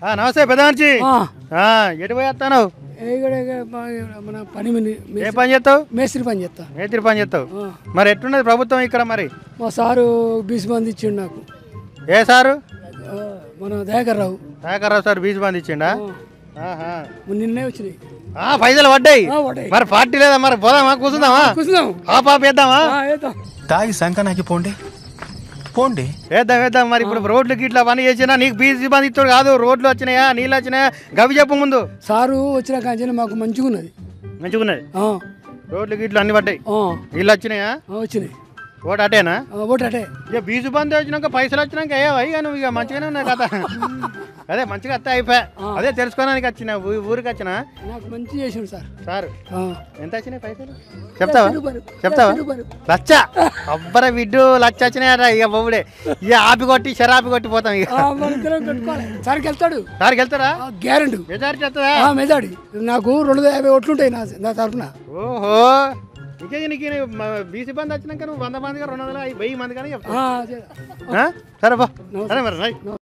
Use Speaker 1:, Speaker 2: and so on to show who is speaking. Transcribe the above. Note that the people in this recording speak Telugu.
Speaker 1: ఆ, నమస్తే పెద్ద మనిషి
Speaker 2: ఆ,
Speaker 1: ఆ, ఎటు పోయి వస్తాను
Speaker 2: ఇక్కడ ఇక్కడ మా- మన పని మంది
Speaker 1: ఏ పని చేస్తావు
Speaker 2: మేస్త్రి పని చేస్తా
Speaker 1: మేతిరి పని చేస్తావు
Speaker 2: ఆ,
Speaker 1: మరి ఎట్టున్నది ప్రభుత్వం ఇక్కడ మరి
Speaker 2: మా సారు బీస్ బంద్ ఇచ్చిండు నాకు
Speaker 1: ఏ సారు
Speaker 2: ఆ, మన దయాకర్ రావు
Speaker 1: దాకరావు సార్ బీజ్ బంద్ ఇచ్చిండా
Speaker 2: ఆ,
Speaker 1: ఆహా.
Speaker 2: మొన్న నిన్నే వచ్చినాయి
Speaker 1: ఆ, పైసలు పడ్డాయి
Speaker 2: ఆ, పడ్డాయి.
Speaker 1: మరి పార్టీ లేదా మరి పోదామా కూర్చుందామా
Speaker 2: కూర్చుందాం
Speaker 1: ఆ పాప వేద్దామా
Speaker 2: ఆ, వేద్దాం
Speaker 3: తాగి సంకనాకి పోండి పోండి
Speaker 1: వేద్దాం వేద్దాం మరి ఇప్పుడు రోడ్లు గిట్లా పని చేసినా నీకు బీజ్ బంద్ ఇస్తాడు కాదు రోడ్లు వచ్చినాయా నీళ్ళు వచ్చినాయా గవి చెప్పు ముందు
Speaker 2: సారు వచ్చిన కాంచెని మాకు మంచిగా ఉన్నది
Speaker 1: మంచిగున్నది
Speaker 2: ఆ,
Speaker 1: రోడ్లు గిట్లు అన్ని పడ్డాయి
Speaker 2: ఆ,
Speaker 1: నీళ్ళు వచ్చినాయా
Speaker 2: ఆ, వచ్చినాయి
Speaker 1: ఓటు అటేనా
Speaker 2: ఆ, ఒకటి అటే
Speaker 1: ఇక బీజు బంద్ వచ్చినాక పైసలు వచ్చినాక ఏ ఇక నువ్వు ఇక మంచిగానే ఉన్నాయి కదా అదే మంచిగా వస్తే అయిపోయా అదే తెలుసుకోవడానికి వచ్చిన ఊ- ఊరికి వచ్చిన
Speaker 2: నాకు మంచి చేసిండు సార్
Speaker 1: సార్
Speaker 2: ఆ.
Speaker 1: ఎంత వచ్చినాయి పైసలు చెప్తావా
Speaker 2: రూపాయలు.
Speaker 1: చెప్తావా
Speaker 2: లక్ష రూపాయలు.
Speaker 1: లచ్చ అబ్బర బిడ్డు లచ్చ వచ్చినాయట ఇక బొబ్బుడే ఇక ఆపి కొట్టి షరాపి కొట్టి పోతాం ఇక
Speaker 2: ఆ, మన ఇద్దరం కట్టుకోవాలి సార్కి వెళ్తాడు
Speaker 1: సార్కి వెళ్తారా
Speaker 2: గ్యారెంటీ
Speaker 1: మెజారిటీ వస్తుందా
Speaker 2: మెదాడి నాకు రెండు వందల యాభై ఓట్లుంటాయి నా నా తరఫున
Speaker 1: ఓహో ఇంకే నీకు బీసీ బంద్ వచ్చినాక నువ్వు వంద మంది రెండు వందల వెయ్యి మంది కానీ చెప్తావు
Speaker 2: ఆ, అదే.
Speaker 1: ఆ? సరే బా సరే మరి రైట్